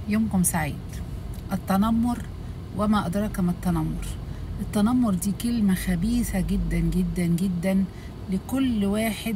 يومكم سعيد التنمر وما أدراك ما التنمر التنمر دي كلمة خبيثة جدا جدا جدا لكل واحد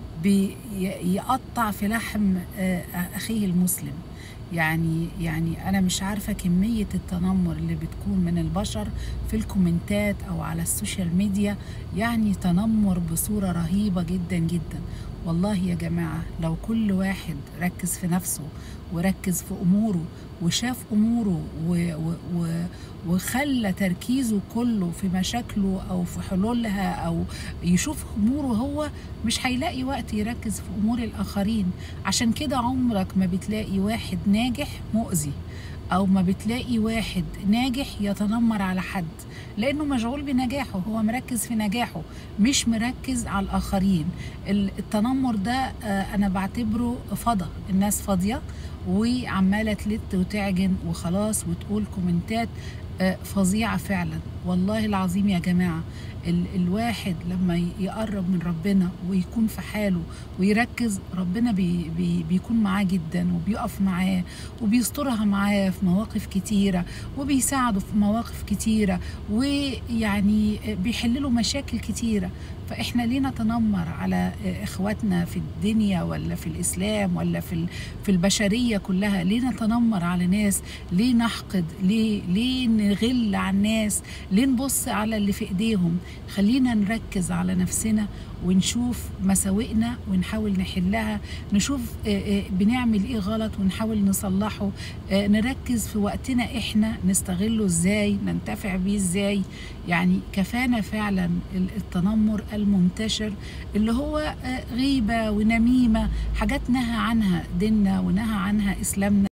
بيقطع في لحم آه، أخيه المسلم يعني يعني أنا مش عارفة كمية التنمر اللي بتكون من البشر في الكومنتات أو على السوشيال ميديا يعني تنمر بصورة رهيبة جدا جدا والله يا جماعة لو كل واحد ركز في نفسه وركز في أموره وشاف أموره و و و وخلى تركيزه كله في مشاكله أو في حلولها أو يشوف أموره هو مش هيلاقي وقت يركز في أمور الآخرين عشان كده عمرك ما بتلاقي واحد ناجح مؤذي او ما بتلاقي واحد ناجح يتنمر على حد لانه مشغول بنجاحه هو مركز في نجاحه مش مركز على الاخرين التنمر ده آه، انا بعتبره فضا الناس فاضيه وعماله تلت وتعجن وخلاص وتقول كومنتات آه، فظيعه فعلا والله العظيم يا جماعه ال الواحد لما يقرب من ربنا ويكون في حاله ويركز ربنا بي بي بيكون معاه جدا وبيقف معاه وبيسترها معاه في مواقف كتيرة وبيساعده في مواقف كتيرة ويعني بيحل له مشاكل كتيرة فاحنا ليه نتنمر على اخواتنا في الدنيا ولا في الاسلام ولا في في البشريه كلها ليه نتنمر على ناس ليه نحقد ليه ليه نغل على الناس ليه نبص على اللي في ايديهم خلينا نركز على نفسنا ونشوف مساوئنا ونحاول نحلها نشوف بنعمل ايه غلط ونحاول نصلحه نركز في وقتنا احنا نستغله ازاي ننتفع بيه ازاي يعني كفانا فعلا التنمر المنتشر اللي هو غيبه ونميمه حاجات نهى عنها ديننا ونهى عنها اسلامنا